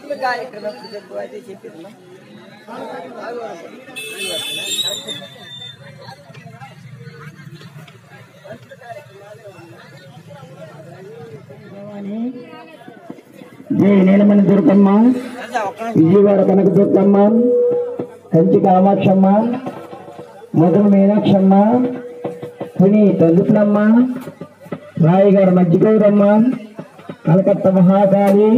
ఇప్పుడు కార్యక్రమం ఎప్పుడు చెప్పు అయితే చెప్పిరమ్మా జై నీలమణి దుర్గమ్మ విజయవాడ కనక దుర్గమ్మ కంచి కామాక్షమ్మ మధుర మీనాక్షమ్మ పుని తల్లుపులమ్మ రాయగారు మజ్జిగౌరమ్మ కలకత్తా మహాకాళి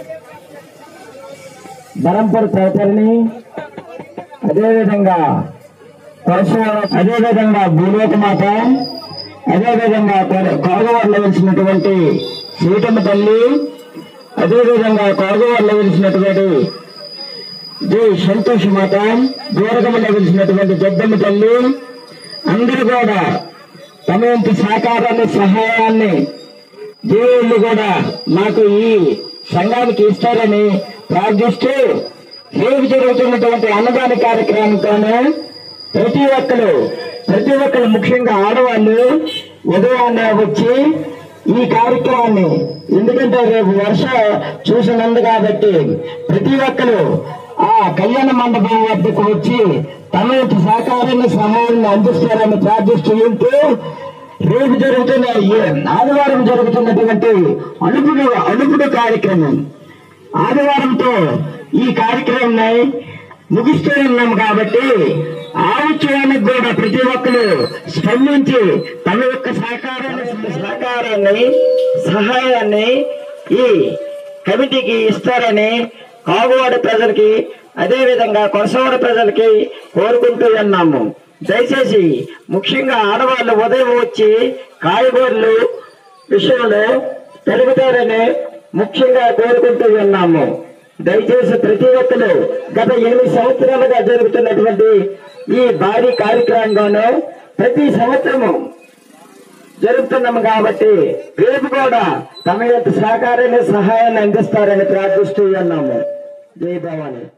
బరంపూర్ చౌతరిని అదేవిధంగా పరశురామ అదేవిధంగా భూలోక మాత అదేవిధంగా కోగవర్లో వెలిసినటువంటి సీతమ్మ తల్లి అదేవిధంగా కోగవర్లో వెలిసినటువంటి జై సంతోష్ మాత దూరగమలో వెలిసినటువంటి జద్దమ్మ తల్లి అందరూ కూడా తమ వంతు సహకారాన్ని సహాయాన్ని దేవుళ్ళు కూడా మాకు ఈ సంఘానికి ఇస్తారని ప్రార్థిస్తూ రేపు జరుగుతున్నటువంటి అన్నదాన కార్యక్రమంతోనే ప్రతి ఒక్కరు ప్రతి ఒక్కరు ముఖ్యంగా ఆడవాళ్ళు ఉదయాన్నే వచ్చి ఈ కార్యక్రమాన్ని ఎందుకంటే రేపు వర్ష చూసినందు కాబట్టి ప్రతి ఒక్కరు ఆ కళ్యాణ మండపం వద్దకు వచ్చి తమ యొక్క సహకారాన్ని సహాయాన్ని అందిస్తారని ప్రార్థిస్తూ ఉంటూ రేపు జరుగుతున్న ఈ ఆదివారం జరుగుతున్నటువంటి అలుపుడు అలుపుడు కార్యక్రమం ఆదివారంతో ఈ కార్యక్రమాన్ని ముగిస్తూ ఉన్నాం కాబట్టి ఆ ఉత్సవానికి కూడా ప్రతి ఒక్కరు స్పందించి తమ యొక్క సహకారాన్ని సహకారాన్ని సహాయాన్ని ఈ కమిటీకి ఇస్తారని కాగువాడ ప్రజలకి అదే విధంగా కొరసవాడ ప్రజలకి కోరుకుంటూ ఉన్నాము దయచేసి ముఖ్యంగా ఆడవాళ్ళు ఉదయం వచ్చి కాయగూరలు విషయంలో పెరుగుతారని ముఖ్యంగా కోరుకుంటూ ఉన్నాము దయచేసి ప్రతి ఒక్కరు గత ఎనిమిది సంవత్సరాలుగా జరుగుతున్నటువంటి ఈ భారీ కార్యక్రమంగాను ప్రతి సంవత్సరము జరుపుతున్నాము కాబట్టి రేపు కూడా తమ యొక్క సహకారాన్ని సహాయాన్ని అందిస్తారని ప్రార్థిస్తూ ఉన్నాము జై భవాని